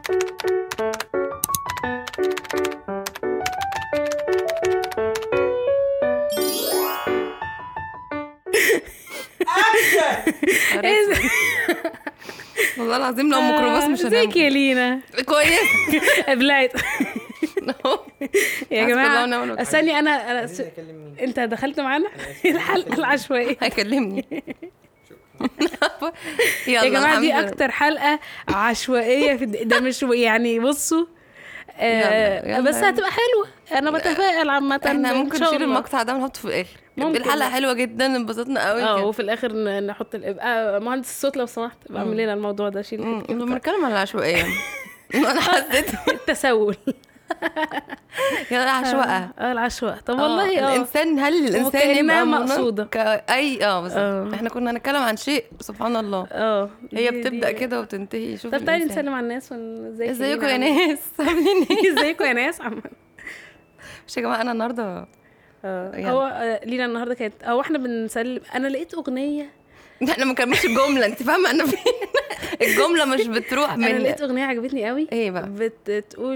والله العظيم لو ميكروباص مش هنام ازيك يا لينا كويس ابلعت يا حسبي الله ونعم جماعه الوكيل. استني انا انا س... اكلم مين انت دخلت معانا الحلقه العشوائيه هيكلمني يا جماعه دي الحمد لله. اكتر حلقه عشوائيه في الد- ده مش يعني بصوا آه يلا، يلا. بس هتبقى حلوه انا بتفائل عامه احنا إن ممكن شاء نشيل الله. المقطع ده ونحطه في الاخر ممكن. دي الحلقه حلوه جدا انبسطنا قوي اه كده. وفي الاخر ن- نحط ال... آه مهندس الصوت لو سمحت ابقى اعمل لنا الموضوع ده شيل مم، الحتة. بنتكلم عن العشوائيه انا حسيت التسول يا العشوائيه اه العشوائيه طب آه، والله اه الانسان هل الانسان وكأنها يبقى منى- مقصودة. كاي اه بالظبط آه. احنا كنا هنتكلم عن شيء سبحان الله اه هي دي- بتبدا دي- كده وبتنتهي شوف طب تعالي الإنسان. نسلم على الناس ون- ازيك ازيكم يا لينا؟ ناس عاملين ايه ازيكم يا ناس عم مش يا جماعه انا النهارده اه يلا. هو آه، لينا النهارده كانت هو احنا بنسلم انا لقيت اغنيه احنا ما كملش الجمله انت فاهمه انا فين الجمله مش بتروح انا من لقيت اغنيه عجبتني قوي ايه بقى بتقول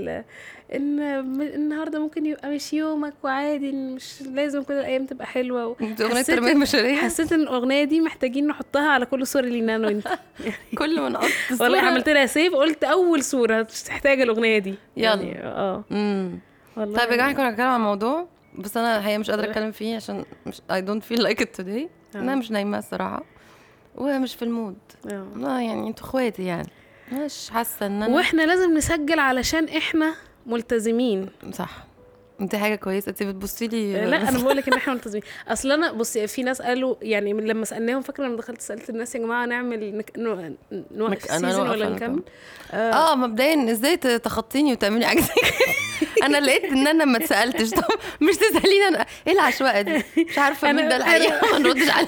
ان م- النهارده ممكن يبقى مش يومك وعادي إن مش لازم كل الايام تبقى حلوه دي اغنيه حسيت- التربيه البشريه حسيت ان الاغنيه دي محتاجين نحطها على كل صور لينا انا وانت كل ما نحط والله صورة- عملت لها سيف قلت اول صوره تحتاج الاغنيه دي يلا. يعني اه امم والله طيب يا جماعه كنا بنتكلم عن موضوع بس انا الحقيقه مش قادره لا. اتكلم فيه عشان مش I don't feel like it today انا مش نايمه الصراحه ومش في المود آه. لا يعني انتوا اخواتي يعني مش حاسه ان انا واحنا لازم نسجل علشان احنا ملتزمين صح انت حاجه كويسه انت بتبصي لي لا انا بقول لك ان احنا ملتزمين اصل انا بصي في ناس قالوا يعني من لما سالناهم فاكره لما دخلت سالت الناس يا جماعه نعمل نك... نو... نوقف نك- أنا السيزون نوقف ولا ولا نكمل اه مبدئيا ازاي تخطيني وتعملي حاجه زي كده؟ انا لقيت ان انا ما اتسالتش طب مش تساليني انا ايه العشوائيه دي مش عارفه أنا- مين ده الحقيقه ما نردش عليه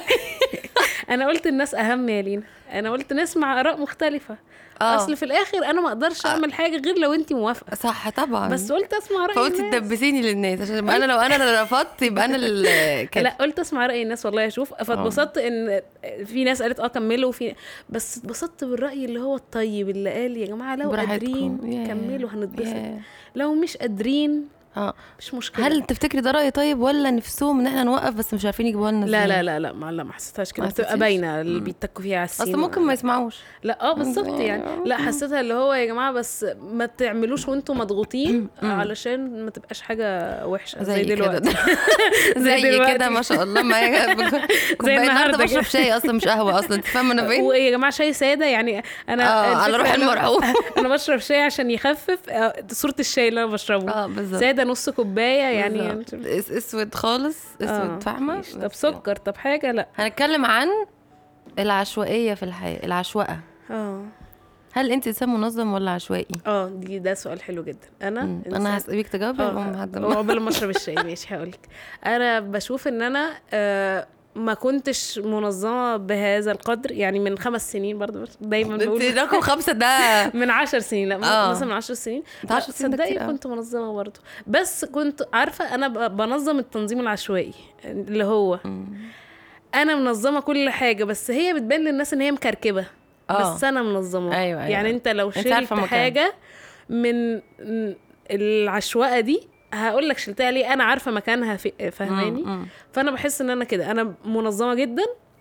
انا قلت الناس اهم يا لينا انا قلت نسمع اراء مختلفه آه. اصل في الاخر انا ما اقدرش اعمل حاجه غير لو انت موافقه صح طبعا بس قلت اسمع راي فقلت الناس تدبسيني للناس عشان يبقى انا لو انا اللي رفضت يبقى انا اللي كده لا قلت اسمع راي الناس والله اشوف فاتبسطت ان في ناس قالت اه كملوا وفي بس اتبسطت بالراي اللي هو الطيب اللي قال يا جماعه لو براحتكم. قادرين ياه. كملوا هنتبسط ياه. لو مش قادرين اه مش مشكله هل تفتكري ده راي طيب ولا نفسهم ان احنا نوقف بس مش عارفين يجيبوها لنا لا إزاي؟ لا لا لا ما لا ما حسيتهاش كده ما بتبقى حسيتيش؟ باينه اللي بيتكوا فيها على السين اصل ممكن ما يسمعوش لا اه بالظبط يعني لا حسيتها اللي هو يا جماعه بس ما تعملوش وانتم مضغوطين علشان ما تبقاش حاجه وحشه زي, زي دلوقتي كده زي دلوقتي. كده ما شاء الله معايا كوبايه النهارده النهاردة بشرب كده. شاي اصلا مش قهوه اصلا انت فاهمه انا فين؟ ويا جماعه شاي ساده يعني انا اه على الفكرة روح أنا- المرحوم انا بشرب شاي عشان يخفف آه، صوره الشاي اللي انا بشربه اه بالظبط ساده نص كوبايه يعني بالظبط. اس- اسود خالص آه، اسود فاهمه ماشي. طب بس سكر طب حاجه لا هنتكلم عن العشوائيه في الحياه العشوائيه اه هل انت انسان منظم ولا عشوائي؟ اه دي ده سؤال حلو جدا انا مم. إنسان- انا هسألك تجاوبي اه ولا حد ما- قبل ما اشرب الشاي ماشي هقول لك انا بشوف ان انا آه ما كنتش منظمه بهذا القدر يعني من خمس سنين برضه دايما بقول انت رقم خمسة ده من عشر سنين لا آه. مثلا من عشر سنين انت عشر لا، سنين ده صدقي كتير أوي. كنت منظمه برضه بس كنت عارفه انا ب- بنظم التنظيم العشوائي اللي هو انا منظمه كل حاجه بس هي بتبان للناس ان هي مكركبه آه. بس انا منظمه أيوة، أيوة. يعني انت لو انت شلت عارفة مكان. حاجه من من العشوائيه دي هقول لك شلتها ليه انا عارفه مكانها في فاهماني مم. فانا بحس ان انا كده انا منظمه جدا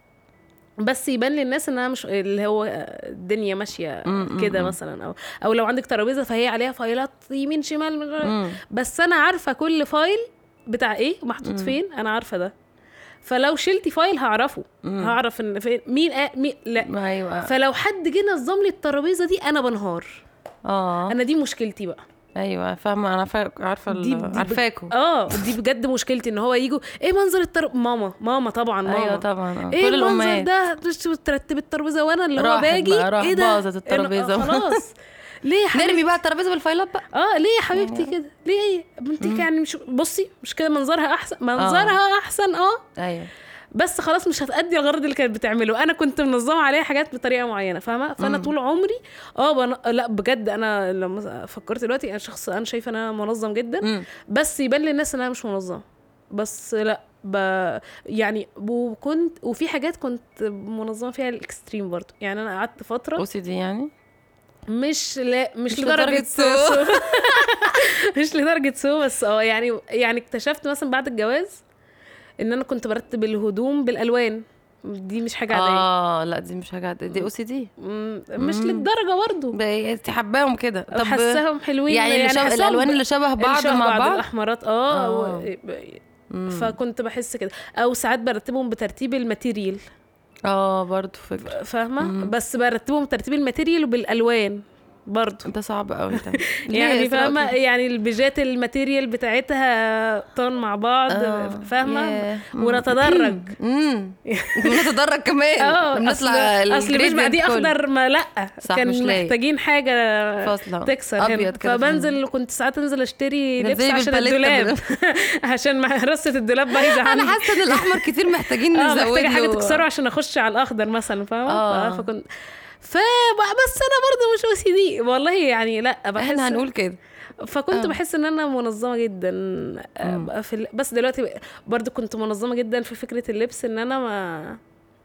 بس يبان للناس ان انا مش اللي هو الدنيا ماشيه مم، كده مم. مثلا او او لو عندك ترابيزه فهي عليها فايلات يمين شمال من مم. بس انا عارفه كل فايل بتاع ايه محطوط فين انا عارفه ده فلو شلتي فايل هعرفه هعرف ان فين مين آه مين لا ايوه فلو حد جه نظم لي الترابيزه دي انا بنهار اه انا دي مشكلتي بقى ايوه فاهمه انا فا... عارفه دي- ال- دي بج- عارفاكوا اه دي بجد مشكلتي ان هو يجوا ايه منظر التر... ماما ماما طبعا ماما ايوه طبعا آه. ايه كل المنظر الامهات ده مش ترتب الترابيزه وانا اللي هو راحت باجي بقى، راح ايه ده باظت الترابيزة. إيه، آه، خلاص ليه يا حبيبتي نرمي بقى الترابيزه بالفايلات بقى اه ليه يا حبيبتي كده ليه ايه بنتك يعني مش بصي مش كده منظرها احسن منظرها احسن اه ايوه بس خلاص مش هتأدي الغرض اللي كانت بتعمله انا كنت منظمه عليها حاجات بطريقه معينه فاهمه فانا طول عمري اه بن... لا بجد انا لما فكرت دلوقتي انا شخص انا شايفه ان انا منظم جدا مم. بس يبان للناس ان انا مش منظمه بس لا ب... يعني وكنت وفي حاجات كنت منظمه فيها الاكستريم برضو يعني انا قعدت فتره او سي دي يعني مش لا مش, مش لدرجه لدرجة سو سو. مش لدرجه سو بس اه يعني يعني اكتشفت مثلا بعد الجواز ان انا كنت برتب الهدوم بالالوان دي مش حاجه عاديه اه لا دي مش حاجه عادية، دي او سي دي مم، مش للدرجه برضه انت حباهم كده طب حاساهم حلوين يعني, اللي شبه حاساهم الالوان ب- اللي شبه اللي بعض شبه مع بعض الاحمرات اه, آه. و... فكنت بحس كده او ساعات برتبهم بترتيب الماتيريال اه برضه فكره فاهمه بس برتبهم بترتيب الماتيريال وبالالوان برضه ده صعب قوي ده ليه يعني يا إسراء فاهمه كده؟ يعني البيجات الماتيريال بتاعتها طن مع بعض آه، فاهمه ياه. مم. ونتدرج امم ونتدرج كمان اه بنطلع اصل اصل مش بقى دي الgradient كله. اخضر ما لا صح، مش كان لايق. محتاجين حاجه فاصلة. تكسر هنا أبيض كده في فبنزل كنت ساعات انزل اشتري لبس تنزلي عشان بالباليتا الدولاب عشان ما رصه الدولاب بايظه انا عندي حاسه ان الاحمر كتير محتاجين اه نزود محتاجه حاجه له- تكسره عشان اخش على الاخضر مثلا فاهمه آه. ف- فكنت ف بس انا برضه مش او سي دي والله يعني لا بحس احنا هنقول كده فكنت آه. بحس ان انا منظمه جدا آه، بقى في ال- بس دلوقتي برضه كنت منظمه جدا في فكره اللبس ان انا ما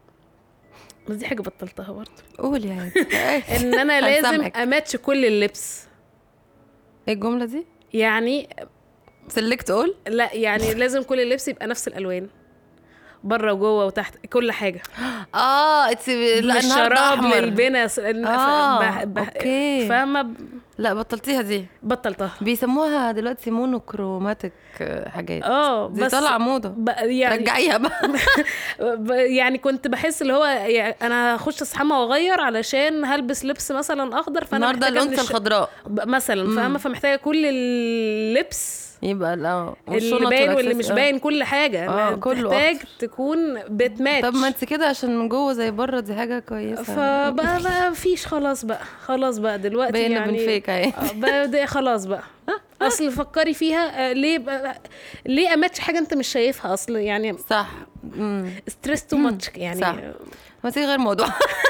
بس دي حاجه بطلتها برضه قول يا هادي. ان انا لازم هنسامحك. اماتش كل اللبس ايه الجمله دي يعني سلكت اول لا يعني لازم كل اللبس يبقى نفس الالوان بره وجوه وتحت كل حاجه اه اتس لا من النهارده الشراب احمر للبنس آه، أوكي. فاهمه ب- لا بطلتيها دي بطلتها بيسموها دلوقتي مونوكروماتيك آه، حاجات اه دي بس طالعه موضه ب- يعني رجعيها بقى ب- يعني كنت بحس اللي هو يعني انا هخش استحمى واغير علشان هلبس لبس مثلا اخضر فانا النهارده محتاجة من الانثى الش- الخضراء ب- مثلا فاهمه فمحتاجه كل اللبس يبقى لا اللي باين واللي مش باين كل حاجه آه، ما كله تحتاج أخضر. تكون بتماتش طب ما انت كده عشان من جوه زي بره دي حاجه كويسه فبقى بقى فيش خلاص بقى خلاص بقى دلوقتي بقينا يعني بنفيك اهي آه، بقى ده خلاص بقى اصل فكري فيها آه، ليه بقى ليه اماتش حاجه انت مش شايفها اصل يعني صح امم ستريس تو ماتش يعني صح. ما تيجي غير موضوع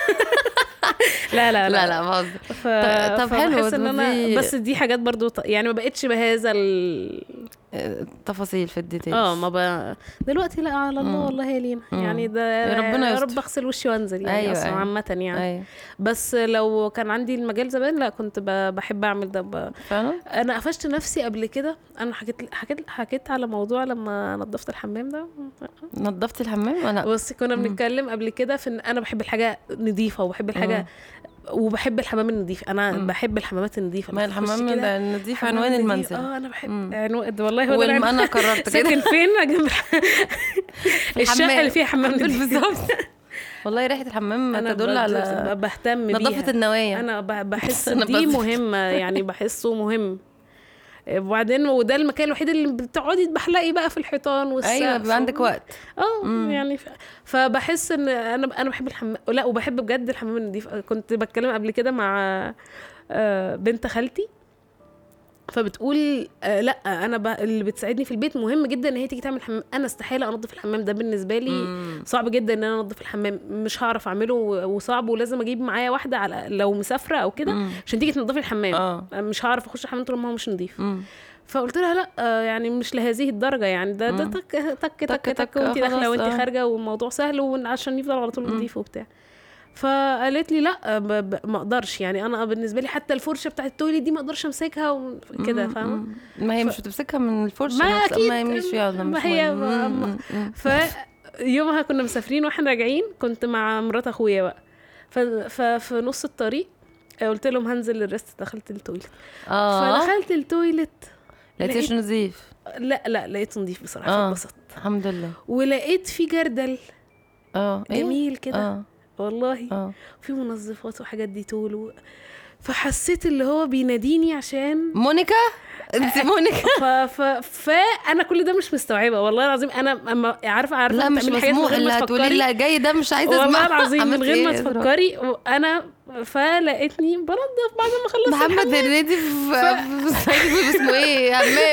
لا لا لا لا بهزر ف... طب- طب حلو، فبحس ان ده انا دي- بس دي حاجات برضو ط- يعني ما بقتش بهذا ال... تفاصيل في الديتيلز اه ما ب... دلوقتي لا على الله والله يا لينا يعني ده يا ربنا يا يستر. رب اغسل وشي وانزل يعني أيوة، اصلا أيوة. عامه يعني ايوه بس لو كان عندي المجال زمان لا كنت ب... بحب اعمل ده ب... فعلا انا قفشت نفسي قبل كده انا حكيت حكيت حكيت على موضوع لما نظفت الحمام ده نظفتي الحمام انا بصي كنا بنتكلم قبل كده في ان انا بحب الحاجه نظيفه وبحب الحاجه وبحب الحمام النظيف انا بحب الحمامات النظيفه ما لما تخشي الحمام كده ده النظيف حمام عنوان نضيف. المنزل اه انا بحب عنوان ده والله هو ده والم- العنوان. انا قررت كده ساكن فين جنب الح- الشقه الحمام. اللي فيها حمام نضيف بالظبط والله ريحه الحمام انا تدل بد- على بهتم بيها نظافه النوايا انا ب- بحس أنا دي بس- مهمه يعني بحسه مهم وبعدين وده المكان الوحيد اللي بتقعدي تبحلقي بقى في الحيطان والسقف ايوه بيبقى عندك وقت اه يعني ف... فبحس ان انا انا بحب الحمام لا وبحب بجد الحمام النظيف كنت بتكلم قبل كده مع آه، بنت خالتي فبتقول آه لا انا ب... اللي بتساعدني في البيت مهم جدا ان هي تيجي تعمل حمام انا استحاله انظف الحمام ده بالنسبه لي صعب جدا ان انا انظف الحمام مش هعرف اعمله و- وصعب ولازم اجيب معايا واحده على لو مسافره او كده عشان تيجي تنظفي الحمام اه مش هعرف اخش الحمام طول ما هو مش نظيف مم. فقلت لها لا آه، يعني مش لهذه الدرجه يعني ده ده تك تك تك تك- تك, تك، وانت آه، داخله خلاص، وانت آه. خارجه والموضوع سهل وعشان يفضل على طول نظيف وبتاع فقالت لي لا آه، ب- ب- ما اقدرش يعني انا بالنسبه لي حتى الفرشه بتاعت التويليت دي ما اقدرش امسكها وكده فاهمه ما هي مش بتمسكها من الفرشه ما نفسها، أكيد. ما هي مش يلا ما مش هي- مهم. ما- مم، مم. فيومها كنا مسافرين واحنا راجعين كنت مع مرات اخويا بقى ف- ففي نص الطريق قلت لهم هنزل الريست دخلت التويليت اه فدخلت التويليت لقيتيش نظيف لا لا لقيته نظيف بصراحه آه. فاتبسطت الحمد لله ولقيت في جردل اه إيه؟ جميل كده اه والله اه في منظفات وحاجات ديتول و... فحسيت اللي هو بيناديني عشان مونيكا انت مونيكا ف... ف... فانا كل ده مش مستوعبه والله العظيم انا اما عارفه عارفه لا مش بتعملي حاجات من مسموح غير اللي ما هتقولي تفكري لا جاي ده مش عايزه والله اسمع العظيم من عملت غير ما إيه؟ تفكري وانا فلقيتني بنضف بعد ما خلصت محمد هنيدي في في- اسمه ايه همام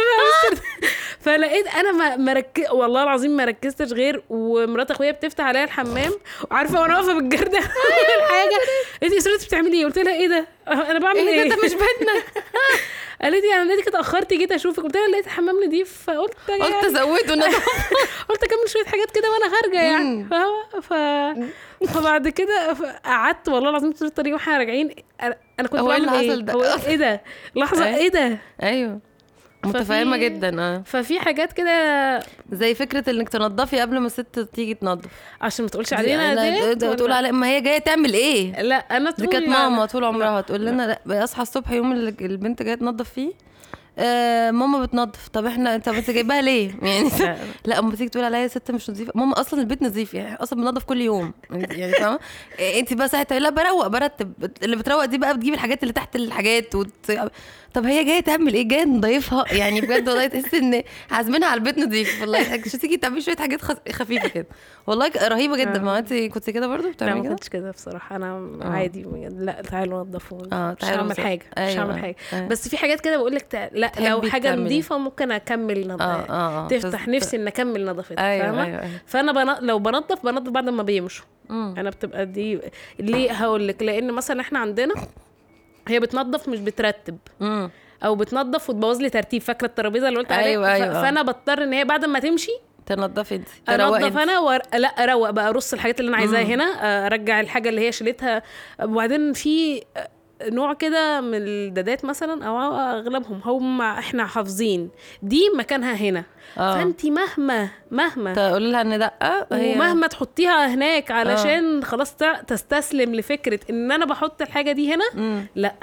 فلقيت انا ما مرك... والله العظيم ما ركزتش غير ومرات اخويا بتفتح عليا الحمام وعارفه وانا واقفه بالجرده حاجه قالت لي اسراء انت بتعملي ايه قلت لها ايه ده انا بعمل ايه ايه ده ده مش بيتنا قالت لي انا لقيتك اتاخرتي جيت اشوفك قلت لها لقيت الحمام نضيف فقلت قلت يعني زودوا ندى قلت اكمل شويه حاجات كده وانا خارجه يعني مم. فاهمه ف... فبعد كده ف- قعدت والله العظيم طول الطريق واحنا راجعين انا أنا كنت هو إيه بعمل اللي ايه حصل ده؟ هو ايه إيه ده لحظه أي. ايه ده ايوه متفاهمه ففي- جدا اه ففي حاجات كده زي فكره انك تنضفي قبل ما الست تيجي تنضف عشان ما تقولش دي- علينا لا، ديت ده- تقول ولا- على ما هي جايه تعمل ايه لا انا دي طول كانت يعني- ماما طول عمرها تقول لنا لا اصحى الصبح يوم اللي البنت جايه تنضف فيه آه ماما بتنظف طب احنا انت انت جايباها ليه يعني لا. لا اما تيجي تقول عليا ست مش نظيفه ماما اصلا البيت نظيف يعني اصلا بننضف كل يوم يعني فاهمه إيه، انت بقى ساعتها لا بروق برتب اللي بتروق دي بقى بتجيب الحاجات اللي تحت الحاجات وت... طب هي جايه تعمل ايه جايه نضيفها يعني بجد والله تحس ان عازمينها على البيت نظيف والله مش تيجي تعملي شويه حاجات خف... خفيفه كده والله ك- رهيبه جدا ما انت كنت كده برضو لا بتعملي ما كده كنتش كده بصراحه انا آه. عادي بجد. لا تعالوا نضفوا اه مش تعالوا هعمل نظف. حاجه مش أيوة، هعمل حاجه أيوة. بس في حاجات كده بقول لك تع- لا لو تحبي حاجه تعملي. نظيفه ممكن اكمل اه نظافه اه اه تفتح تز- نفسي ان اكمل نظافتها ايوه فاهمه ايوه ايوه فانا بن... لو بنظف بنظف بعد ما بيمشوا مم. انا بتبقى دي ليه هقول لك لان مثلا احنا عندنا هي بتنظف مش بترتب مم. او بتنظف وتبوظ لي ترتيب فاكره الترابيزه اللي قلت عليها أيوة، ف- أيوة. فانا بضطر ان هي بعد ما تمشي تنضفي انت تروقي انضف انت. انا ور... لا اروق بقى ارص الحاجات اللي انا عايزاها هنا ارجع الحاجه اللي هي شيلتها وبعدين في نوع كده من الدادات مثلا او اغلبهم هم احنا حافظين دي مكانها هنا اه فانت مهما مهما تقول لها ان لا هي ومهما تحطيها هناك علشان خلاص ت- تستسلم لفكره ان انا بحط الحاجه دي هنا مم. لا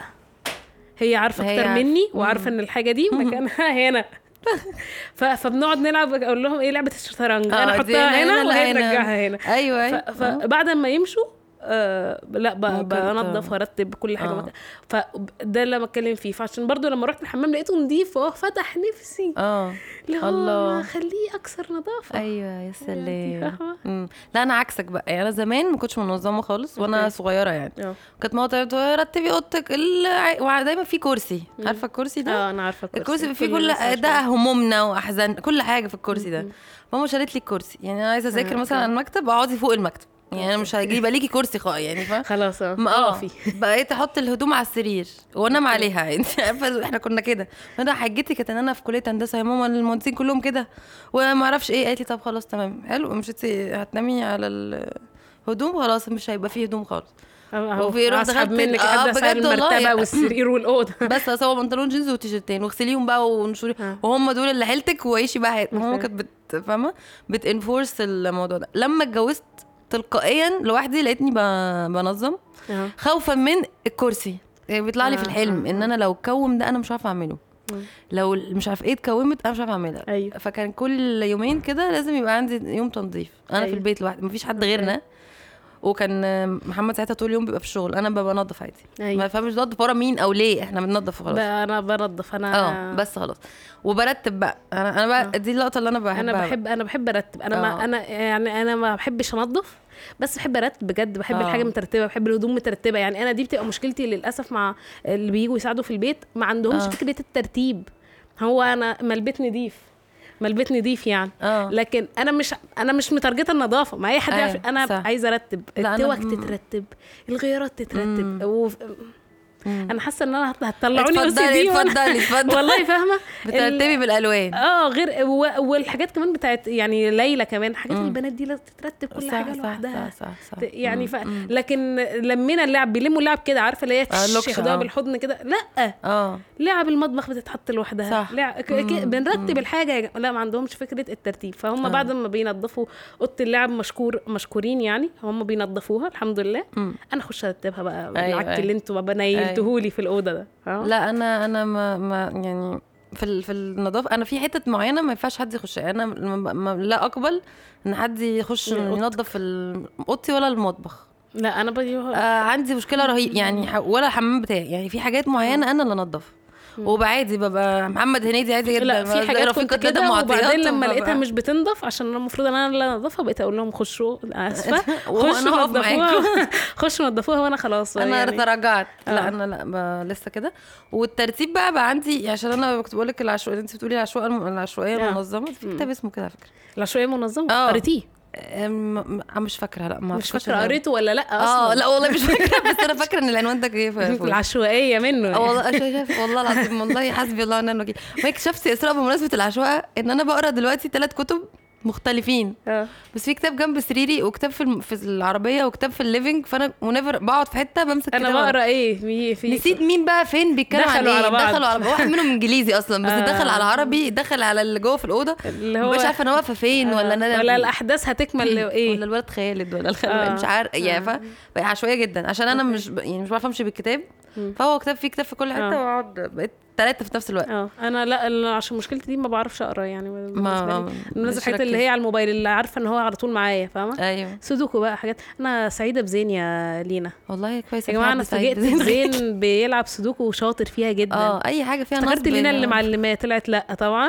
هي عارفه هي اكتر عارفة. مني وعارفه ان الحاجه دي مكانها هنا ف- فبنقعد نلعب اقول لهم ايه لعبه الشطرنج آه، انا دي احطها هنا لا وهي ترجعها هنا ايوه ايوه ف- فبعد ما يمشوا آه لا ب- ممكن بنظف ت- وارتب كل حاجه آه. مكان فده اللي بتكلم فيه فعشان برضو لما رحت الحمام لقيته نظيف وهو فتح نفسي اه اللي هو الله. ما خليه اكثر نظافه ايوه يا يعني سلام فاهمة؟ مم. لا انا عكسك بقى يعني انا زمان ما كنتش منظمه خالص وانا أوكي. صغيره يعني اه كانت ماما تقول لي رتبي اوضتك ال- ودايما في كرسي عارفه الكرسي ده اه انا عارفه الكرسي فيه كل كل الناس ده عارفة. همومنا واحزان كل حاجه في الكرسي ده ماما شالت لي الكرسي يعني انا عايزه اذاكر آه، مثلا أوكي. على المكتب اقعدي فوق المكتب يعني انا مش هجيب ليكي كرسي خالص يعني فاهم خلاص اه ما اه اقفي بقيت احط الهدوم على السرير وانام عليها انت عارفه احنا كنا كده انا حجتي كانت ان انا في كليه هندسه يا ماما المهندسين كلهم كده وما اعرفش ايه قالت لي طب خلاص تمام حلو مش انت هتنامي على الهدوم خلاص مش هيبقى فيه هدوم خالص اهو وفي رحت اسحب دخلت- منك آه، لحد اسعار بجد والله. المرتبه والسرير والاوضه بس بس هو بنطلون جينز وتيشرتين واغسليهم بقى ونشوري آه. وهم دول اللي حيلتك وعيشي بقى حياتك ماما أوكي. كانت بت فاهمه بتنفورس الموضوع ده لما اتجوزت تلقائيا لوحدي لقيتني ب- بنظم اه خوفا من الكرسي يعني بيطلع لي في آه، الحلم آه، ان انا لو اتكوم ده انا مش عارفه اعمله مم. لو مش عارف ايه اتكومت انا مش عارفه اعملها ايوه فكان كل يومين كده لازم يبقى عندي يوم تنظيف انا في أيوة. البيت لوحدي مفيش حد غيرنا وكان محمد ساعتها طول اليوم بيبقى في الشغل انا ببقى بنظف عادي ايوه ما فاهمش بنظف ورا مين او ليه احنا بننظف ب- خلاص انا بنظف انا اه بس خلاص وبرتب بقى انا انا بقى آه. دي اللقطه اللي انا بحبها انا بقى. بحب انا بحب ارتب انا آه. ما انا يعني انا ما بحبش انظف بس بحب ارتب بجد بحب آه. الحاجه مترتبه بحب الهدوم مترتبه يعني انا دي بتبقى مشكلتي للاسف مع اللي بييجوا يساعدوا في البيت ما عندهمش آه. فكره الترتيب هو انا ما البيت نضيف ما البيت نضيف يعني اه لكن انا مش انا مش مترجته النظافه ما اي حد أيوة، يعرف انا صح. عايزه ارتب لا، أنا التوك م- تترتب الغيارات تترتب مم. وف... مم. انا حاسه ان انا هت- هتطلعوني OCD اتفضلي وأنا- اتفضلي اتفضلي والله فاهمه بترتبي بالالوان اه غير و... والحاجات كمان بتاعت يعني ليلى كمان حاجات مم. البنات دي لازم تترتب كل صح، حاجه صح، لوحدها صح صح صح ت- يعني ف... مم. لكن لمينا اللعب بيلموا اللعب كده عارفه اللي هي آه، تش- لوكشة، ياخدوها آه. بالحضن كده لا اه لعب المطبخ بتتحط لوحدها صح. لعب... ك... ك... مم. بنرتب مم. الحاجه يا جماعة. لا ما عندهمش فكره الترتيب فهم آه. بعد ما بينظفوا اوضه اللعب مشكور مشكورين يعني هم بينظفوها الحمد لله مم. انا اخش ارتبها بقى أيوة، بالعك أيوة. اللي انتوا بقى نيلتهولي في الاوضه ده اه لا انا انا ما, ما يعني في ال- في النظافه انا في حتت معينه ما ينفعش حد يخش انا ما ما لا اقبل ان حد يخش يا أوضتك. ينظف ال- اوضتي ولا المطبخ لا انا بدي آه عندي مشكله رهيب يعني ح- ولا الحمام بتاعي يعني في حاجات معينه انا اللي انضف وبعادي ببقى محمد هنيدي عادي جدا لا في حاجات كنت رفيقة كده ندى وبعدين معطيات لما وببقى- لقيتها مش بتنضف عشان انا المفروض ان انا اللي انضفها بقيت اقول لهم خشوا اسفه وأنا خشوا هقف نضفوها خشوا نضفوها وانا خلاص انا يعني تراجعت لا آه. انا لا ب- لسه كده والترتيب بقى بقى عندي عشان انا كنت بقول لك العشوائيه انت بتقولي العشوائيه العشوائيه آه. المنظمه في مم. كتاب اسمه كده على فكره العشوائيه منظمه آه. قريتيه أم- م- مش فاكره لا ما مش أعتقدش فاكره إن- قريته ولا لا اه اصلا لا والله مش فاكره بس انا فاكره ان العنوان ده جه في في- العشوائيه منه اه يعني. والله شايف والله العظيم والله حسبي الله ونعم الوكيل ما اكتشفت يا اسراء بمناسبه العشوائيه ان انا بقرا دلوقتي ثلاث كتب مختلفين اه بس في كتاب جنب سريري وكتاب في الم- في العربيه وكتاب في الليفنج فانا ونيفر بقعد في حته بمسك انا كتاب أقرا. بقرا ايه في في نسيت مين بقى فين بيتكلم عن دخلوا ايه على بعض. دخلوا على واحد منهم انجليزي اصلا بس آه. دخل على عربي دخل على اللي جوه في الاوضه اللي هو مش عارفه انا واقفه فين ولا انا ولا الاحداث هتكمل ولا ايه الولد خالد ولا الخالد آه. مش عارف يعني فا بقى عشوائيه جدا عشان انا مش ب... يعني مش بعرف امشي بالكتاب فهو كتاب فيه كتاب في كل حته آه. واقعد بقيت ثلاثه في نفس الوقت اه انا لا لا، عشان مشكلتي دي ما بعرفش اقرا يعني بالنسبه ما لي بالنسبه مش الحاجات اللي ركز. هي على الموبايل اللي عارفه ان هو على طول معايا فاهمه ايوه سودوكو بقى حاجات انا سعيده بزين يا لينا والله كويس يا إن جماعه حد انا سعيد اتفاجئت بزين. إن زين بيلعب سودوكو وشاطر فيها جدا اه اي حاجه فيها افتكرت نصب لينا اللي ما معلماه طلعت لا طبعا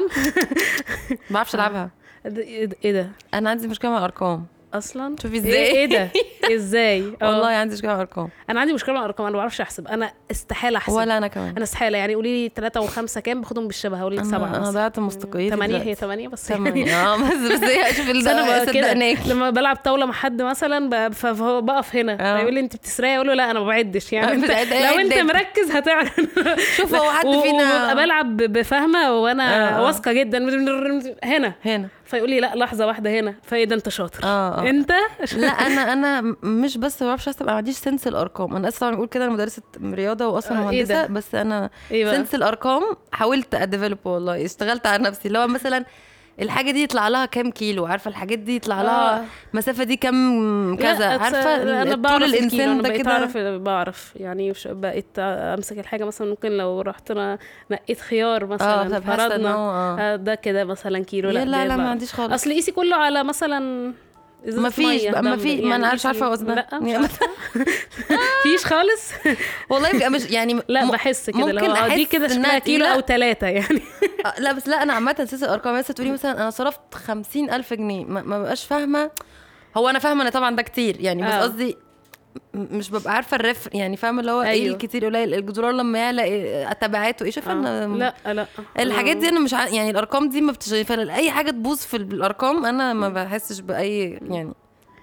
ما بعرفش العبها ده- ايه ده- إيه ده انا عندي مشكله مع الارقام اصلا شوفي ايه ازاي ايه ده ازاي آه. والله عندي مشكله مع الارقام انا عندي مشكله مع الارقام انا ما بعرفش احسب انا استحاله احسب ولا انا كمان انا استحاله يعني قولي لي ثلاثة وخمسة كام باخدهم بالشبه هقول لك سبعة انا أنا مثلا ضيعت مستقيتي ثمانية هي دلوقتي. ثمانية بس يعني ثمانية اه بس بس هي شوف بس انا بقى كده صدقناك لما بلعب طاوله مع حد مثلا ب- ف- فهو بقف هنا آه. فيقول لي انت بتسرقي اقول له لا انا ما بعدش يعني آه، انت بتعد- لو انت عدت. مركز هتعرف شوف هو حد و- فينا وببقى بلعب ب- بفهمه وانا آه. واثقه جدا هنا هنا فيقول لي لا لحظه واحده هنا فايه ده انت شاطر اه اه انت لا انا انا م- مش بس ما بعرفش احسب انا ما عنديش سنس الارقام انا اسف طبعا بقول كده انا مدرسه رياضه واصلا آه، إيه مهندسه ده؟ بس انا ايه بقى سنس الارقام حاولت اديفلوب والله اشتغلت على نفسي اللي هو مثلا الحاجه دي يطلع لها كام كيلو عارفه الحاجات دي يطلع لها آه. المسافه دي كام كذا لا، أتس- عارفه لا، انا طول بعرف الكيلو الانسان انا ده بقيت كده اعرف بعرف يعني مش- بقيت امسك الحاجه مثلا ممكن لو رحت انا نقيت خيار اه مثلا طب حاسه ان فرضنا هو اه آه، ده كده مثلا كيلو لا لا لا ده لا ما بقى. عنديش خالص اصل قيسي كله على مثلا إزازة ما فيش مية، بقى ما ده في ما انا مش قيسي- عارفه وزنها لا مش يعني عارفة. فيش خالص والله بقى مش يعني لا م- بحس كده ممكن لو آه، دي أحس كده إنها شكلها كيلو تقيلة. او ثلاثة يعني آه، لا بس لا انا عامه سلسله الارقام بس تقولي مثلا انا صرفت خمسين الف جنيه ما, ما بقاش فاهمه هو انا فاهمه ان طبعا ده كتير يعني بس آه. قصدي م- مش ببقى عارفه الرف يعني فاهمه اللي هو ايه أيوه. الكتير قليل الجدران لما يعلى إيه تبعاته ايه شايفه آه. ان لا لا الحاجات دي انا مش ع... يعني الارقام دي ما بتش... فاي حاجه تبوظ في الارقام انا ما بحسش باي يعني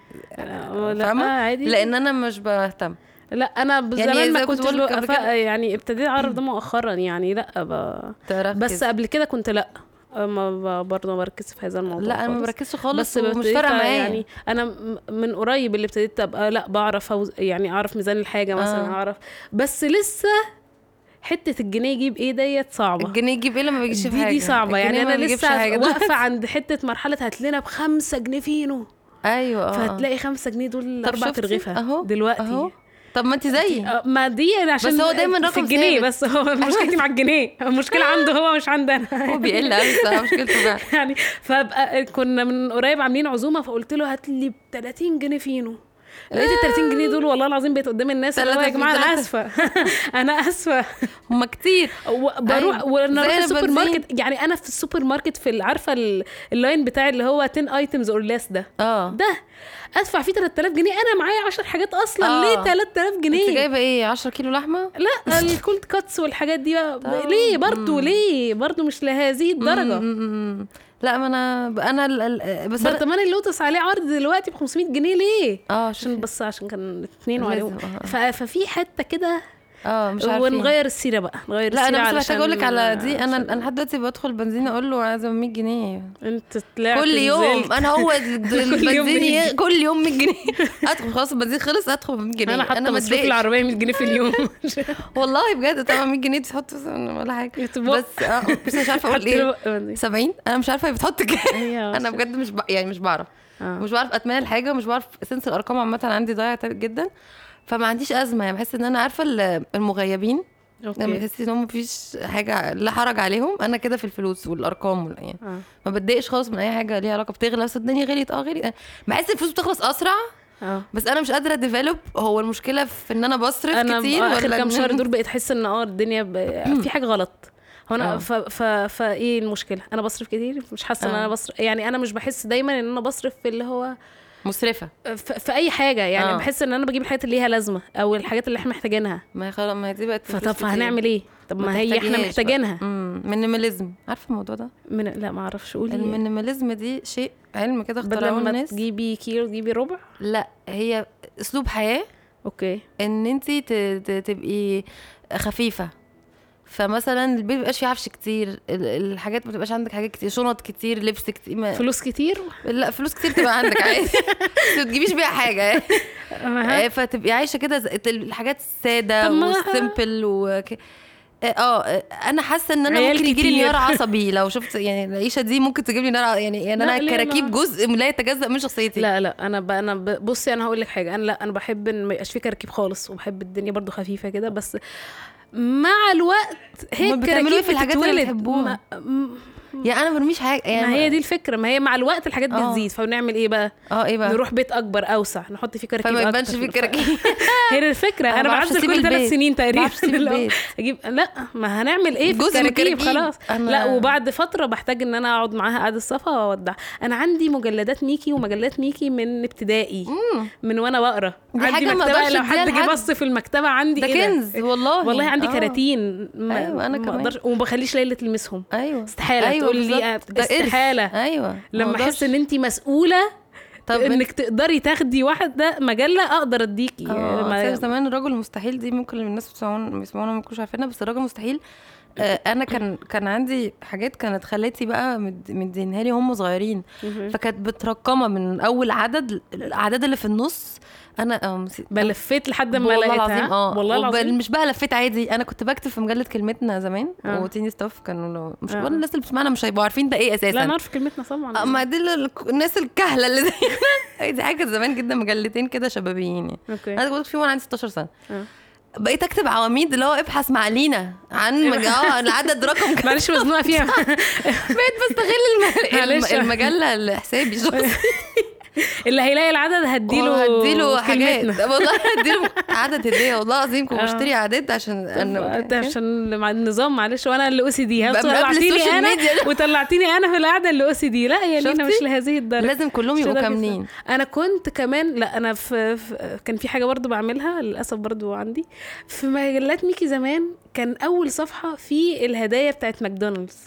آه، لا فاهمة؟ آه، عادي لان انا مش بهتم لا انا يعني زمان زي ما كنت كنتش بقولك قبل بقى كده. يعني ابتديت اعرف ده مؤخرا يعني لا ب... تركز. بس قبل كده كنت لا ما ب- برضه ما بركز في هذا الموضوع لا انا ما خالص. بركزش خالص بس ومش ابتديت فارقه معايا يعني انا م- من قريب اللي ابتديت ابقى لا بعرف أوز... يعني اعرف ميزان الحاجه مثلا آه. اعرف بس لسه حته الجنيه يجيب ايه ديت صعبه الجنيه يجيب ايه لما بيجيش في دي حاجه دي صعبه يعني الجنيه ما انا بيجيبش لسه حاجة واقفه عند حته مرحله هات لنا بخمسة جنيه فينو ايوه اه فهتلاقي خمسة جنيه دول طب اربع شفتي؟ ترغيفه أهو، دلوقتي اهو طب ما انت زيي آه، ما دي أنا عشان بس هو دايماً في رقم الجنيه ثابت. بس هو مشكلتي مع الجنيه المشكله عنده هو مش عندنا هو بيقل قوي الصراحه مشكلته فعلا يعني فابقى كنا من قريب عاملين عزومه فقلت له هات لي ب 30 جنيه فينو لقيت ال 30 جنيه دول والله العظيم بقيت قدام الناس اللي هو يا تلاتة في جماعه انا تلاتة. اسفه انا اسفه هما كتير وبروح أيوة. وانا زي اروح السوبر البنزين. ماركت يعني انا في السوبر ماركت في ال- عارفه ال- اللاين بتاعي اللي هو 10 ايتمز اور ليس ده اه ده ادفع فيه 3000 جنيه انا معايا 10 حاجات اصلا آه. ليه 3000 انت جنيه جايبه ايه 10 كيلو لحمه لا الكولد كاتس والحاجات دي بقى طب. ليه برضو ليه برضو مش لهذه الدرجه م- م- م. لا ما انا انا ال- ال- بس أنا- برطمان اللوتس عليه عرض دلوقتي ب 500 جنيه ليه اه عشان عشان بس عشان كان اتنين لازم، وعليهم آه. ف- ففي حته كده اه مش عارفه ونغير السيره بقى نغير لا السيره انا بس علشان- محتاجه اقول لك على دي انا عشان انا لحد دلوقتي بدخل بنزين اقول له عايزه 100 جنيه انت طلعت كل يوم نزلت. انا هو ال- يوم البنزين 100 ي- كل يوم 100 جنيه ادخل خلاص البنزين خلص ادخل ب 100 جنيه انا حاطه ما مصروف اتضايقش. العربيه 100 جنيه في اليوم والله بجد طبعا 100 جنيه تحط مثلاً ولا حاجه يتبقى. بس اه بس مش عارفه اقول حط له ايه بقى. 70 انا مش عارفه هي بتحط كام هي انا بجد مش ب... يعني مش بعرف آه. مش بعرف اتمنى الحاجه ومش بعرف سنس الارقام عامه عندي ضايع جدا فما عنديش ازمه يعني بحس ان انا عارفه ال- المغيبين لما اوكي بحس ان هم مفيش حاجه لا حرج عليهم انا كده في الفلوس والارقام وال- يعني اه ما بتضايقش خالص من اي حاجه ليها علاقه بتغلى بس الدنيا غليت اه غليت بحس الفلوس بتخلص اسرع اه بس انا مش قادره ديفلوب هو المشكله في ان انا بصرف انا كتير آه، اخر ولا كام إن- شهر دول بقيت احس ان اه الدنيا ب... في حاجه غلط هو انا آه. ف... ف... فايه المشكله انا بصرف كتير مش حاسه ان آه. انا بصرف يعني انا مش بحس دايما ان انا بصرف في اللي هو مسرفه في, في اي حاجه يعني آه. بحس ان انا بجيب الحاجات اللي ليها لازمه او الحاجات اللي احنا محتاجينها ما هي خلاص ما هي دي بقت فطب فهنعمل ايه طب ما هي احنا تحتاجيهاش بقى. محتاجينها مم. مينيماليزم عارفه الموضوع ده من لا ما اعرفش قولي المينيماليزم دي شيء علم كده بدل اخترعوه ما الناس تجيبي كيلو تجيبي ربع لا هي اسلوب حياه اوكي ان انت تبقي خفيفه فمثلا البيت مبيبقاش فيه عفش كتير ال- الحاجات ما تبقاش عندك حاجات كتير شنط كتير لبس كتير ما فلوس كتير لا فلوس كتير تبقى عندك عادي بس ما تجيبيش بيها حاجه يعني أها. آه، فتبقي عايشه كده زي- الحاجات الساده طب ما- والسيمبل وك... اه آه، انا حاسه ان انا عيال ممكن يجي لي كتير. انهيار عصبي لو شفت يعني العيشه دي ممكن تجيب لي انهيار ع- يعني يعني لا، انا ليه كراكيب لا؟ جزء لا يتجزا من شخصيتي لا لا انا ب... انا ب... بصي انا هقول لك حاجه انا لا انا بحب ان ما يبقاش في كراكيب خالص وبحب الدنيا برضو خفيفه كده بس مع الوقت هي هما بتعملوا إيه الكراكيب في الحاجات اللي بتتولد. بتحبوها؟ ما... م- يعني انا ما برميش حاجه يعني ما هي دي الفكره ما هي مع الوقت الحاجات آه. بتزيد فبنعمل ايه بقى اه ايه بقى نروح بيت اكبر اوسع نحط فيه كراكيب فما أكتر. يبانش فيه كراكيب هي دي الفكره أنا انا ما بعرفش بعزل أسيب كل ثلاث البيت. سنين ما تقريبا بعرفش أسيب اللي هو البيت. اجيب لا ما هنعمل ايه في جزء من الكراكيب الكراكيب. خلاص أنا- لا وبعد فتره بحتاج ان انا اقعد معاها قعده صفا واودع انا عندي مجلدات ميكي ومجلات ميكي من ابتدائي من وانا بقرا دي عندي حاجة ما مكتبه أقدرش لو أديها حد جه لحد. بص في المكتبه عندي ده إيه كنز والله والله عندي آه. كراتين ما أيوة، أنا ما كمان. اقدرش وما بخليش ليلى تلمسهم ايوه استحاله أيوة تقول لي بالظبط. آه، ده إرث. استحاله ايوه لما ما احس أقدرش. ان انت مسؤوله طب انك تقدري تاخدي واحده مجله اقدر اديكي اه ما- عارفة زمان الرجل المستحيل دي ممكن الناس بتسمعونا بيسمعونا ما يكونوش عارفينها بس الرجل المستحيل آه، انا كان كان عندي حاجات كانت خالاتي بقى مد- مدينها لي هم صغيرين مهم. فكانت مترقمه من اول عدد الاعداد اللي في النص انا آه، مس- بلفيت لحد ما والله لقيتها العظيم اه والله وب- العظيم مش بقى لفيت عادي انا كنت بكتب في مجله كلمتنا زمان آه. وتيني ستاف كانوا لو مش آه. ولا الناس اللي بتسمعنا مش هيبقوا عارفين ده ايه اساسا لا انا عارفه كلمتنا طبعا آه، ما دي ال- الناس الكهله اللي زينا دي حاجه كانت زمان جدا مجلتين كده شبابيين يعني اوكي انا كنت فيهم وانا عندي 16 سنه آه. بقيت اكتب عواميد اللي هو ابحث مع لينا عن مج... اه العدد رقم كذا معلش مزنوقه فيها بقيت بستغل الم... معلش. الم... المجله لحسابي الشخصي اللي هيلاقي العدد هديله هديله حاجات كلمتنا. والله هديله عدد هديه والله العظيم كنت آه. بشتري اعداد عشان انا ده عشان مع النظام معلش وانا اللي او سي دي بقى من قبل طلعتيني السوشيال انا ميديا. وطلعتيني انا في القعده اللي او سي دي لا يا لينا مش شفتي؟ لهذه الدرجه لازم كلهم مش يبقوا لدرجة كاملين انا كنت كمان لا انا في, في كان في حاجه برضو بعملها للاسف برضو عندي في مجلات ميكي زمان كان اول صفحه في الهدايا بتاعت ماكدونالدز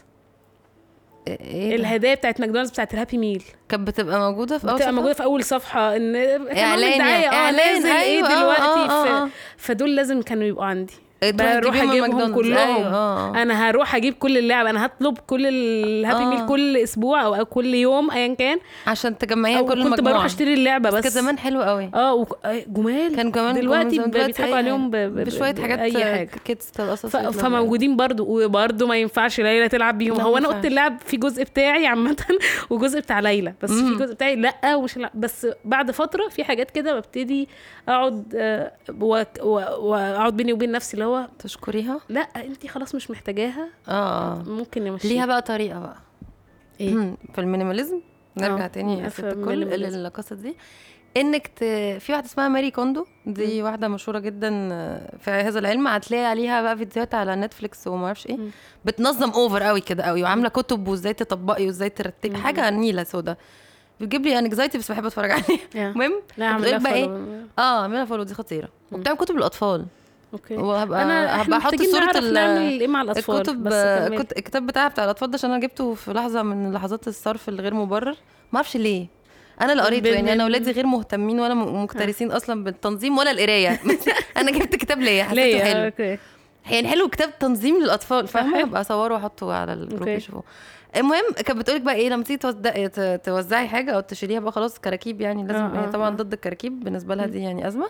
ايه ده؟ الهدايا بتاعت ماكدونالدز بتاعت الهابي ميل كانت بتبقى موجوده في اول بتبقى صفحة؟ موجوده في اول صفحه ان كان إعلان عامل دعايه يعني. اه إعلان، لازم ايه أيوة، آه، دلوقتي آه، في آه. فدول لازم كانوا يبقوا عندي إيه، تروحي بروح تجيبيهم من اجيبهم ماكدونالدز. كلهم أيوة، آه، آه. انا هروح اجيب كل اللعب انا هطلب كل الهابي آه. ميل كل اسبوع او كل يوم ايا كان عشان تجمعيها او كل كنت مجموعه بروح اشتري اللعبه بس بس كان زمان حلو قوي اه وك... آه، جمال كان كمان دلوقتي كمان زمان ب- بيضحكوا أي عليهم ب... حاجة. ب... بشويه ب- حاجات اي حاجه كيدز القصص ف... فموجودين برضو وبرضو ما ينفعش ليلى تلعب بيهم لا، هو ما انا ينفعش. اوضه اللعب في جزء بتاعي عامه وجزء بتاع ليلى بس في مم. جزء بتاعي لا ومش لا بس بعد فتره في حاجات كده ببتدي اقعد آه، و- و- واقعد بيني وبين نفسي اللي هو تشكريها لا انت خلاص مش محتاجاها اه ممكن نمشي ليها بقى طريقه بقى ايه مم. في المينيماليزم نرجع آه، تاني في ست الكل المينيماليزم. للقصه دي انك ت... في واحده اسمها ماري كوندو دي واحده مشهوره جدا آه، في هذا العلم هتلاقي عليها بقى فيديوهات على نتفليكس وما اعرفش ايه مم. بتنظم اوفر قوي كده قوي وعامله كتب وازاي تطبقي وازاي ترتبي مم. حاجه نيله سودا بتجيب لي انكزايتي بس بحب اتفرج عليها يا. المهم لا اعمل بتقولك بقى ايه follow. اه اعملها فولو دي خطيره وبتعمل كتب للاطفال اوكي وهبقى انا هبقى احط محتاجين صوره نعرف ال- نعمل ايه مع الاطفال الكتب بس كملي. كنت الكتاب بتاعها بتاع الاطفال ده عشان انا جبته في لحظه من لحظات الصرف الغير مبرر ما اعرفش ليه انا اللي قريته بال- يعني انا من- اولادي غير مهتمين ولا م- مكترثين اصلا بالتنظيم ولا القرايه انا جبت كتاب ليا حسيته ليه حلو اوكي يعني حلو كتاب تنظيم للاطفال فاهمه حلو. ابقى اصوره واحطه على الجروب أوكي. يشوفوه المهم كانت بتقولك بقى ايه لما تيجي توزعي ت- توزعي حاجه او تشيليها بقى خلاص كراكيب يعني لازم آه، هي آه، طبعا آه. ضد الكراكيب بالنسبه لها دي يعني ازمه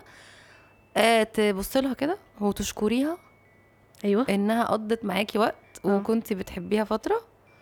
آه تبص لها كده وتشكريها ايوه انها قضت معاكي وقت آه. وكنتي بتحبيها فتره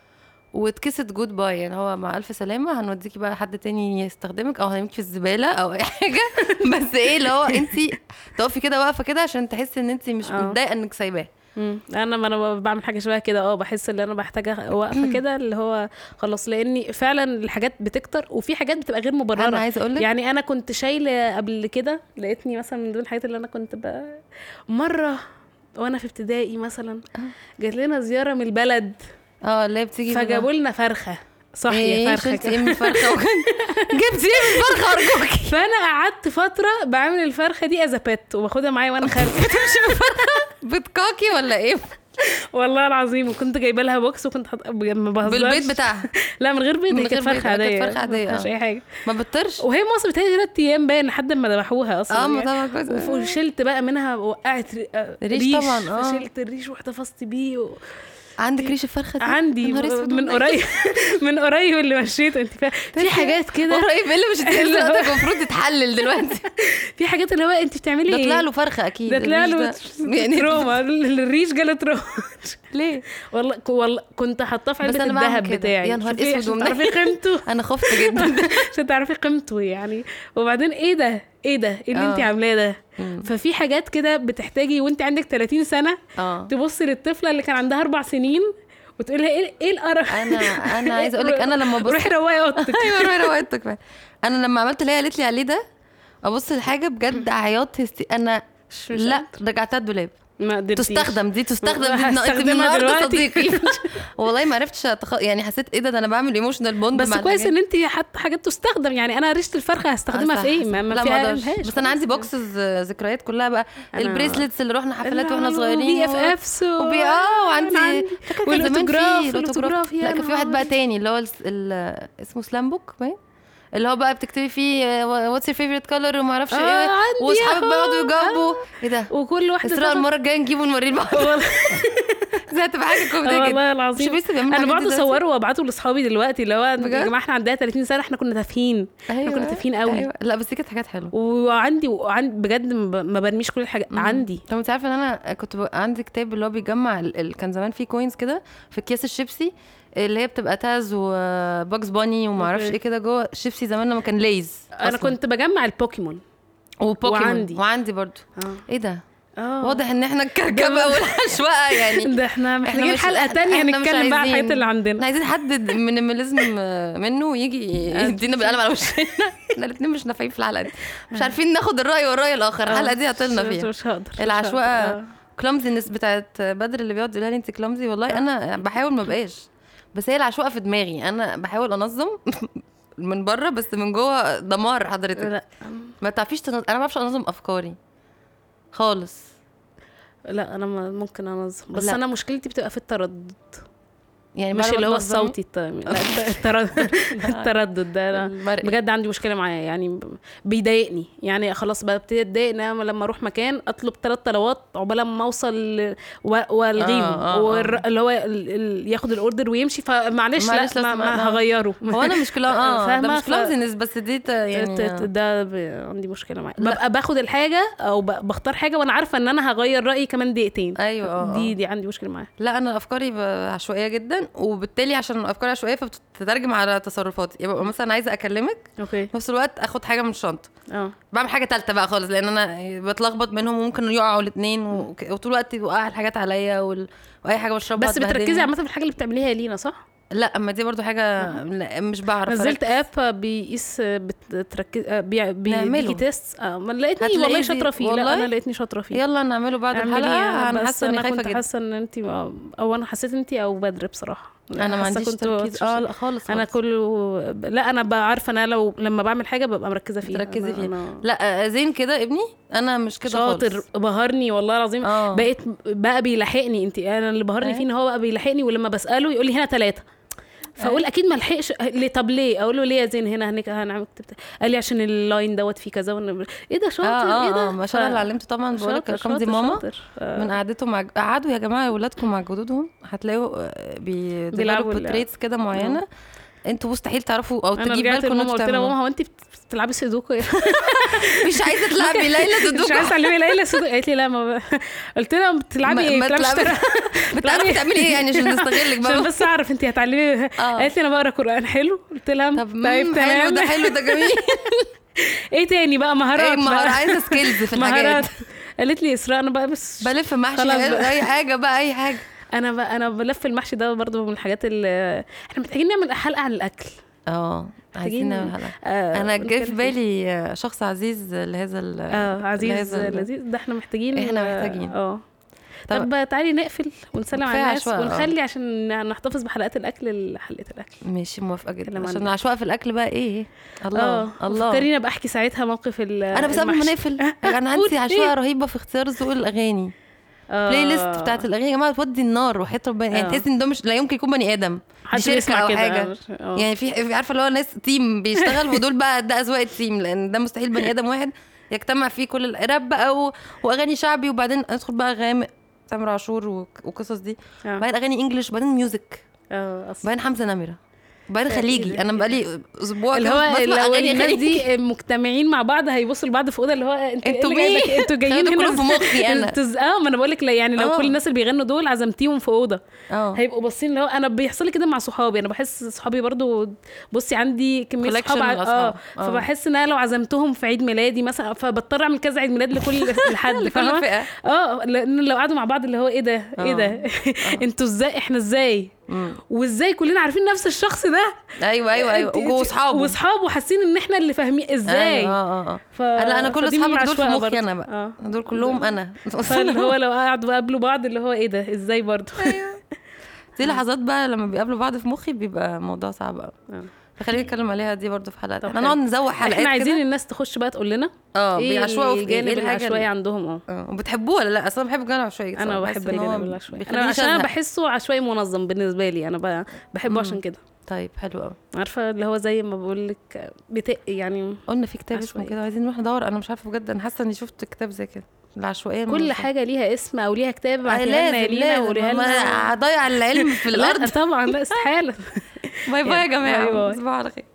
واتكست جود باي يعني هو مع الف سلامه هنوديكي بقى حد تاني يستخدمك او هنرميكي في الزباله او اي حاجه بس ايه اللي هو انت تقفي كده واقفه كده عشان تحسي ان انت مش آه. متضايقه انك سايباه مم. انا ما انا بعمل حاجه شبه كده اه بحس ان انا محتاجه واقفه كده اللي هو خلاص لاني فعلا الحاجات بتكتر وفي حاجات بتبقى غير مبرره انا عايزه اقول لك يعني انا كنت شايله قبل كده لقيتني مثلا من ضمن الحاجات اللي انا كنت ب... مره وانا في ابتدائي مثلا جات لنا زياره من البلد اه اللي هي بتيجي فجابوا لنا فرخه صحيه ايه فرخه شلتي كده. ايه من الفرخه وكان جبتي ايه من الفرخه ارجوكي فانا قعدت فتره بعمل الفرخه دي از بيت وباخدها معايا وانا خارجه بتكاكي ولا ايه والله العظيم وكنت جايبه لها بوكس وكنت حط... ما بهزرش بالبيت بتاعها لا من غير بيض من هي كانت غير بيض، فرخه كانت عاديه فرخة عادية، ما فيهاش آه. اي حاجه ما بتطرش وهي مصر بتهيألي ثلاث ايام باين لحد ما ذبحوها اصلا اه ما يعني. طبعا كويس وف- وشلت بقى منها وقعت ري- آه، ريش طبعاً، آه. فشلت الريش واحتفظت بيه و... عندك ريش الفرخه دي عندي يا نهار اسود من والله. قريب من قريب اللي مشيته انت فاهم في حاجات كده قريب ايه اللي مش اللي هو- دلوقتي المفروض تتحلل دلوقتي في حاجات اللي هو انت بتعملي ده ايه طلع له فرخه اكيد ده طلع له الريش ده. يعني تروما الريش جاله تروما ليه والله والله كنت حاطاه في بس علبه أنا بعمل الذهب كده. بتاعي يا نهار شوفي اسود عشان ومنيل. تعرفي قيمته انا خفت جدا عشان تعرفي قيمته يعني وبعدين ايه ده ايه ده ايه اللي آه. انت عاملاه ده مم. ففي حاجات كده بتحتاجي وانت عندك 30 سنه اه تبصي للطفله اللي كان عندها اربع سنين وتقول لها ايه ايه القرف انا انا عايزه اقول لك انا لما ببص روحي روقي اوضتك ايوه روحي روقتك فعلا. انا لما عملت اللي هي قالت لي عليه ده ابص لحاجه بجد عياط هستي انا مش- مش لا رجعتها الدولاب ما قدرتيش تستخدم دي تستخدم دي انت من هستخدمها النهارده دلوقتي. صديقي والله ما عرفتش أتخ... يعني حسيت ايه ده ده انا بعمل ايموشنال بوند بس كويس ان انت حتى حاجات تستخدم يعني انا ريشه الفرخه هستخدمها في ايه ما, ما لا فيها ما اقدرش لهاش بس انا عندي بوكسز آه، ذكريات كلها بقى أنا- البريسلتس اللي رحنا حفلات لا، واحنا لا، صغيرين وبي اف و- اف وبي اه وعندي فاكرة كان زمان في والاوتوجراف الاوتوجراف لا كان في واحد بقى تاني اللي هو الس- ال- اسمه سلام بوك باين اللي هو بقى بتكتبي فيه واتس يور فيفرت كولر وما اعرفش آه، ايه عندي واصحابك أهو. بيقعدوا يجاوبوا ايه ده وكل واحده اسراء تاخد- المره الجايه نجيبه ونوريه لبعض والله زي هتبقى حاجه آه كوميديه جدا والله مش العظيم لسه بيعملوا انا الحاجات بقعد دي دلوقتي؟ اصوره وابعته لاصحابي دلوقتي اللي هو يا بجد؟ جماعه احنا عندنا 30 سنه احنا كنا تافهين احنا كنا تافهين قوي أيوة. لا بس دي كانت حاجات حلوه وعندي وعندي بجد ما ب- ما برميش كل الحاجات عندي طب انت عارفه ان انا كنت بقى عندي كتاب اللي هو بيجمع ال... ال... كان زمان في كوينز كده في اكياس الشيبسي اللي هي بتبقى تاز وباكس باني وما اعرفش أوكي. ايه كده جوه الشيبسي زمان لما كان ليز انا أصلاً. كنت بجمع البوكيمون وبوكيمون وعندي. وعندي برضو اه ايه ده اه واضح ان احنا الكركبه والعشوائيه يعني ده احنا محتاجين مش- حلقه تانية احنا مش هنتكلم بقى عن عايزين. الحاجات اللي احنا عندنا عايزين حد مينيماليزم منه ويجي يدينا بالقلم على وشنا احنا الاثنين مش نافعين في الحلقه دي مش عارفين ناخد الراي والراي الاخر الحلقه دي هطلنا مش- فيها مش هقدر مش العشوائيه هقدر. آه. كلامزينس بتاعت بدر اللي بيقعد يقولها لي انت كلامزي والله انا بحاول ما بقاش بس هي العشوائيه في دماغي انا بحاول انظم من بره بس من جوه دمار حضرتك لا ما تعرفيش تنظم انا ما بعرفش انظم افكاري خالص لا انا ما- ممكن انظم بس لا. انا مشكلتي بتبقى في التردد يعني مش بعد ما اللي هو تنظمي- الصوتي الت- لا الت- التردد التردد ده أنا المرئي. بجد عندي مشكله معاه يعني ب- بيضايقني يعني خلاص ببتدي اتضايق ان انا لما اروح مكان اطلب ثلاث طلبات عقبال ما اوصل ل- و- والغيهم آه، آه، والر- آه. اللي هو ال- ال- ياخد الاوردر ويمشي فمعلش لا معلش ما, لازم- ما آه. هغيره هو انا مش كلام اه ده فاهمة؟ مش ف- كلامزينس بس دي ت- ت- ت- يعني ده ب- عندي مشكله معاه لا. ببقى باخد الحاجه او ب- بختار حاجه وانا عارفه ان انا هغير رايي كمان دقيقتين ايوه اه دي آه. دي عندي مشكله معاها لا انا افكاري ب- عشوائيه جدا وبالتالي عشان افكاري عشوائيه فبتترجم على تصرفاتي يبقى مثلا عايزه اكلمك اوكي في نفس الوقت اخد حاجه من الشنطه اه بعمل حاجه تالتة بقى خالص لان انا بتلخبط منهم وممكن يقعوا الاثنين وطول الوقت يوقع الحاجات عليا وال... واي حاجه بشربها بس بتركزي تبهدلني. عامه في الحاجه اللي بتعمليها لينا صح لا اما دي برضو حاجه لا مش بعرف نزلت أركز. اب بيقيس بتركز بي بي نعمله. بيديكي تيست اه ما لقيتني هتلاقيه والله دي- شاطره فيه لا والله؟ انا لقيتني شاطره فيه يلا نعمله بعد اعملي الحلقه إيه؟ انا بس حاسه اني انا خايفه كنت جدا حاسه ان انت او انا حسيت انت او بدر بصراحه انا ما حاسة عنديش كنت- تركيز اه لا خالص انا خالص. كله لا انا بقى عارفه انا لو لما بعمل حاجه ببقى مركزه فيها تركزي أنا- فيها أنا لا آه، زين كده ابني انا مش كده شاطر خالص بهرني والله العظيم اه بقيت بقى بيلاحقني انت انا اللي بهرني أيوة. فيه ان هو بقى بيلاحقني ولما بساله يقول لي هنا ثلاثه فاقول اكيد ما لحقش ليه طب ليه اقول له ليه يا زين هنا هنك هنعمل كتبت قال لي عشان اللاين دوت فيه كذا وأنا- ايه ده شاطر اه ايه اه ده اه ما شاء الله اللي علمته طبعا بقول لك شاطر ارقام دي شاطر ماما شاطر. آه. من قعدته مع قعدوا يا جماعه اولادكم مع جدودهم هتلاقوا آه، بيلعبوا بيلعبوا اللعب. بورتريتس كده معينه انتوا مستحيل تعرفوا او انا تجيب رجعت بالكم ان لماما انتوا قلت لها ماما تعملوا هو انت بتلعبي سودوكو مش عايزه تلعبي ليلى مش تدوكو عايزه تعلمي ليلى سودوكو قالت لي لا ما ب... قلت لها بتلعبي ايه ما بتلعبي تلعبي شطرنج بتعرفي تعملي ايه يعني عشان نستغلك عشان بقى بس اعرف انت هتعلمي اه قالت لي انا بقرا قران حلو قلت لها طب طيب مم، حلو تمام ده حلو ده جميل ايه تاني بقى مهارات ايه مهارة بقى. عايزه سكيلز في مهارات الحاجات قالت لي اسراء انا بقى بس بلف محشي خلاص بقى. اي حاجه بقى اي حاجه انا بقى انا بلف المحشي ده برضو من الحاجات اللي احنا محتاجين نعمل حلقه عن الاكل اه عايزين محتاجين- نعمل حلقه آه انا جه نتكلم في فيه. بالي آه، شخص عزيز لهذا ال اه عزيز لهذا ال- لذيذ ده احنا محتاجين إحنا محتاجين. اه طب- طب, تعالي نقفل ونسلم على كفاية الناس عشوائي، آه. ونخلي عشان نحتفظ بحلقات الاكل لحلقه الاكل ماشي موافقه جدا كلام عشان عن- العشوائيه في الاكل بقى ايه الله اه الله فكرينا بقى احكي ساعتها موقف ال انا بس قبل ما المحشي. نقفل آه، انا قول، عندي عشوائيه إيه؟ رهيبه في اختيار ذوق الاغاني آه. بلاي ليست بتاعت الاغاني يا جماعه تودي النار وحياه ربنا يعني آه. تحس ان ده مش لا يمكن يكون بني ادم دي حد شركه بيسمع او كده حاجه آه. يعني في في عارفه اللي هو ناس تيم بيشتغل ودول بقى ده اذواق التيم لان ده مستحيل بني ادم واحد يجتمع فيه كل الراب بقى و... واغاني شعبي وبعدين ندخل بقى غامق تامر عاشور وك- والقصص دي آه. بعدين اغاني انجلش وبعدين ميوزك اه اصلا وبعدين حمزه نمره وبعدين إيه خليجي ده؟ انا بقالي اسبوع اللي كده هو بسمع لو أغاني الناس خليجي. دي مجتمعين مع بعض هيبصوا لبعض في اوضه اللي هو انتوا انتوا إيه اللي مين؟ جايبك- انتوا جايين خدوا هنا كلهم في مخي أنا. انتوا إز- اه ما انا بقول لك يعني لو آه. كل الناس اللي بيغنوا دول عزمتيهم في اوضه اه هيبقوا باصين اللي هو انا بيحصل لي كده مع صحابي انا بحس صحابي برضو بصي عندي كميه Collection صحاب ع- من الأصحاب. اه آه. فبحس ان انا لو عزمتهم في عيد ميلادي مثلا فبضطر اعمل كذا عيد ميلاد لكل لحد لكل فاهمه فئه اه لان لو قعدوا مع بعض اللي هو ايه ده ايه آه. ده انتوا ازاي احنا ازاي مم. وازاي كلنا عارفين نفس الشخص ده ايوه ايوه ايوه انت- واصحابه واصحابه حاسين ان احنا اللي فاهمين ازاي أيوة، اه اه ف... اه لا انا كل فدي من اصحابي دول في العشوائية مخي برضه. انا بقى اه دول كلهم انا فاللي هو لو قعدوا بقابلوا بعض اللي هو ايه ده ازاي برضه دي لحظات بقى لما بيقابلوا بعض في مخي بيبقى موضوع صعب قوي آه. فخلينا نتكلم عليها دي برضو في حلقات طب احنا حلو. نقعد نزوق حلقات احنا عايزين كده. الناس تخش بقى تقول لنا اه ايه بيعشوائوا في الجانب ايه الحاجه العشوائي اللي- عندهم اه اه وبتحبوه ولا لا اصلا بحب الجانب العشوائي انا بصراحة. بحب بحس إن هو الجانب العشوائي انا بيخليني عشان انا أزهق. بحسه عشوائي منظم بالنسبه لي انا ب- بحبه عشان كده طيب حلو قوي عارفه اللي هو زي ما بقول لك بتق يعني قلنا في كتاب اسمه عشوائي. كده عايزين نروح ندور انا مش عارفه بجد انا حاسه اني شفت كتاب زي كده العشوائيه كل المنظمة. حاجه ليها اسم او ليها كتاب آه، بعتيها لنا لازم لينا لازم وريها ما لنا أنا هضيع العلم في لا الارض طبعا لا استحاله باي باي يا باي جماعه باي. تصبحوا على خير